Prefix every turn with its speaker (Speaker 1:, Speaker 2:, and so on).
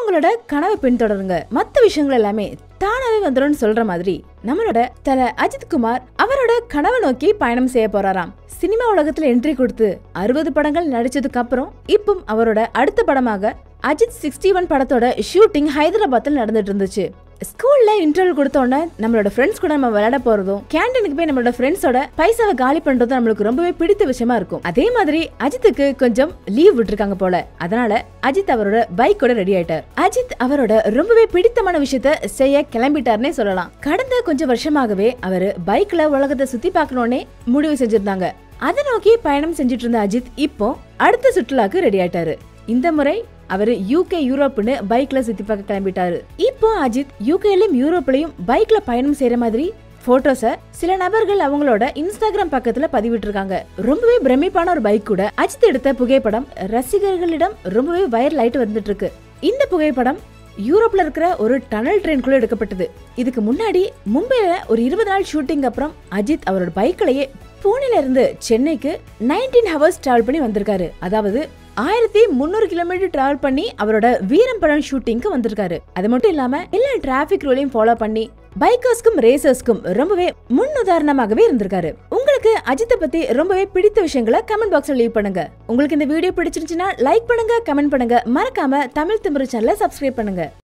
Speaker 1: அவங்களோட கனவை பின்தொடருங்க மத்த விஷயங்கள் எல்லாமே தானாவே வந்துடும் சொல்ற மாதிரி நம்மளோட தல அஜித் குமார் அவரோட கனவை நோக்கி பயணம் செய்ய போறாராம் சினிமா உலகத்துல என்ட்ரி கொடுத்து அறுபது படங்கள் நடிச்சதுக்கு அப்புறம் இப்போ அவரோட அடுத்த படமாக அஜித் சிக்ஸ்டி ஒன் படத்தோட ஷூட்டிங் ஹைதராபாத்தில் நடந்துட்டு இருந்துச்சு ஸ்கூல்ல இன்டர்வியூ கொடுத்த உடனே நம்மளோட ஃப்ரெண்ட்ஸ் கூட நம்ம விளையாட போறதும் கேண்டீனுக்கு போய் நம்மளோட ஃப்ரெண்ட்ஸோட பைசாவை காலி பண்றதும் நம்மளுக்கு ரொம்பவே பிடித்த விஷயமா இருக்கும் அதே மாதிரி அஜித்துக்கு கொஞ்சம் லீவ் விட்டுருக்காங்க போல அதனால அஜித் அவரோட பைக்கோட ரெடி ஆயிட்டார் அஜித் அவரோட ரொம்பவே பிடித்தமான விஷயத்த செய்ய கிளம்பிட்டாருன்னே சொல்லலாம் கடந்த கொஞ்சம் வருஷமாகவே அவர் பைக்ல உலகத்தை சுத்தி பார்க்கணும்னே முடிவு செஞ்சிருந்தாங்க அதை நோக்கி பயணம் செஞ்சுட்டு இருந்த அஜித் இப்போ அடுத்த சுற்றுலாக்கு ரெடி ஆயிட்டாரு இந்த முறை அவரு யூகே யூரோப்னு பைக்ல சுத்தி பார்க்க கிளம்பிட்டாரு இப்போ அஜித் யூகேலயும் யூரோப்லயும் பைக்ல பயணம் செய்யற மாதிரி போட்டோஸ சில நபர்கள் அவங்களோட இன்ஸ்டாகிராம் பக்கத்துல பதிவிட்டு இருக்காங்க ரொம்பவே பிரமிப்பான ஒரு பைக் கூட அஜித் எடுத்த புகைப்படம் ரசிகர்களிடம் ரொம்பவே வைரல் ஆயிட்டு வந்துட்டு இருக்கு இந்த புகைப்படம் யூரோப்ல இருக்கிற ஒரு டனல் ட்ரெயின்குள்ள எடுக்கப்பட்டது இதுக்கு முன்னாடி மும்பைல ஒரு இருபது நாள் ஷூட்டிங் அப்புறம் அஜித் அவரோட பைக்லயே பூனேல இருந்து சென்னைக்கு நைன்டீன் ஹவர்ஸ் டிராவல் பண்ணி வந்திருக்காரு அதாவது ஆயிரத்தி முந்நூறு கிலோமீட்டர் டிராவல் பண்ணி அவரோட வீரம் படம் ஷூட்டிங்க்கு வந்திருக்காரு அது மட்டும் இல்லாம எல்லா டிராபிக் ரூலையும் ஃபாலோ பண்ணி பைக்கர்ஸ்க்கும் ரேசர்ஸ்க்கும் ரொம்பவே முன் உதாரணமாகவே இருந்திருக்காரு உங்களுக்கு அஜித்தை பத்தி ரொம்பவே பிடித்த விஷயங்களை கமெண்ட் பாக்ஸ்ல லீவ் பண்ணுங்க உங்களுக்கு இந்த வீடியோ பிடிச்சிருந்துச்சுன்னா லைக் பண்ணுங்க கமெண்ட் பண்ணுங்க மறக்காம தமிழ் திமிரு சேனலை சப்ஸ்கிரைப் பண்ணுங்க